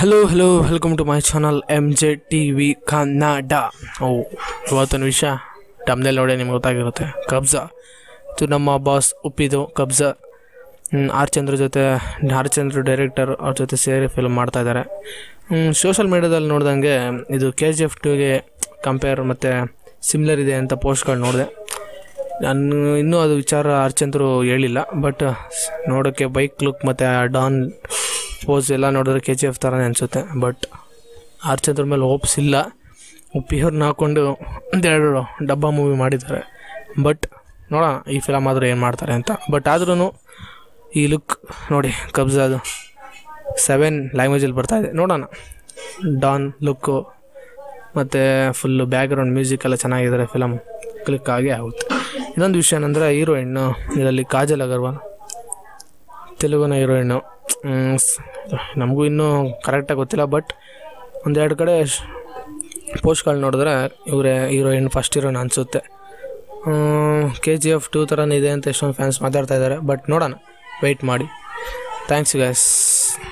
hello hello welcome to my channel M J T V Kannada ಓ ಇವತ್ತಿನ ವಿಷಯ ಟಮ್ದಲ್ಲಿ ನೋಡಿ ನಿಮ್ಗೆ ಗೊತ್ತಾಗಿರುತ್ತೆ ಕಬ್ಜಾ ಇದು ನಮ್ಮ ಬಾಸ್ ಉಪ್ಪಿದು ಕಬ್ಜಾ ಹ್ಮ್, ಆರ್ ಚಂದ್ರ ಜೊತೆ ಆರ್ ಚಂದ್ರ ಡೈರೆಕ್ಟರ್ ಅವ್ರ ಜೊತೆ ಸೇರಿ ಫಿಲ್ಮ್ ಮಾಡ್ತಾ ಇದ್ದಾರೆ ಸೋಷಲ್ ಮೀಡ್ಯಾದಲ್ಲಿ ನೋಡ್ದಂಗೆ ಇದು ಕೆ ಜಿ ಎಫ್ ಟುಗೆ ಕಂಪೇರ್ ಮತ್ತು ಸಿಮ್ಲರ್ ಇದೆ ಅಂತ ಪೋಸ್ಟ್ಗಳು ನೋಡಿದೆ ನಾನು ಇನ್ನೂ ಅದು ವಿಚಾರ ಅರ್ಚಂದ್ರು ಹೇಳಿಲ್ಲ ಬಟ್ ನೋಡೋಕ್ಕೆ ಬೈಕ್ ಲುಕ್ ಮತ್ತು ಡಾನ್ ಪೋಸ್ ಎಲ್ಲ ನೋಡಿದ್ರೆ ಕೆ ಜಿ ಎಫ್ ಥರನೇ ಅನಿಸುತ್ತೆ ಬಟ್ ಅರ್ಚಂದ್ರ ಮೇಲೆ ಹೋಪ್ಸ್ ಇಲ್ಲ ಉಪ್ಪಿಯವ್ರನ್ನ ಹಾಕ್ಕೊಂಡು ಒಂದೆರಡು ಡಬ್ಬ ಮೂವಿ ಮಾಡಿದ್ದಾರೆ ಬಟ್ ನೋಡೋಣ ಈ ಫಿಲಮ್ ಆದರೂ ಏನು ಮಾಡ್ತಾರೆ ಅಂತ ಬಟ್ ಆದ್ರೂ ಈ ಲುಕ್ ನೋಡಿ ಕಬ್ಜಾದು ಸೆವೆನ್ ಲ್ಯಾಂಗ್ವೇಜಲ್ಲಿ ಬರ್ತಾಯಿದೆ ನೋಡೋಣ ಡಾನ್ ಲುಕ್ಕು ಮತ್ತು ಫುಲ್ಲು ಬ್ಯಾಕ್ಗ್ರೌಂಡ್ ಮ್ಯೂಸಿಕ್ ಎಲ್ಲ ಚೆನ್ನಾಗಿದ್ದಾರೆ ಫಿಲಮ್ ಕ್ಲಿಕ್ ಆಗಿ ಆಗುತ್ತೆ ಇನ್ನೊಂದು ವಿಷಯ ಏನಂದರೆ ಹೀರೋಯಿನ್ನು ಇದರಲ್ಲಿ ಕಾಜಲ್ ಅಗರ್ವಾಲ್ ತೆಲುಗಿನ ಹೀರೋಯಿನ್ನು ನಮಗೂ ಇನ್ನೂ ಕರೆಕ್ಟಾಗಿ ಗೊತ್ತಿಲ್ಲ ಬಟ್ ಒಂದೆರಡು ಕಡೆ ಪೋಸ್ಟ್ಗಳು ನೋಡಿದ್ರೆ ಇವರೇ ಹೀರೋಯಿನ್ ಫಸ್ಟ್ ಹೀರೋಯಿನ್ ಅನಿಸುತ್ತೆ ಕೆ ಜಿ ಎಫ್ ಟೂ ಥರನೇ ಇದೆ ಅಂತ ಎಷ್ಟೊಂದು ಫ್ಯಾನ್ಸ್ ಮಾತಾಡ್ತಾ ಇದ್ದಾರೆ ಬಟ್ ನೋಡೋಣ ವೆಯ್ಟ್ ಮಾಡಿ ಥ್ಯಾಂಕ್ಸ್ ಗ್ಯಾಸ್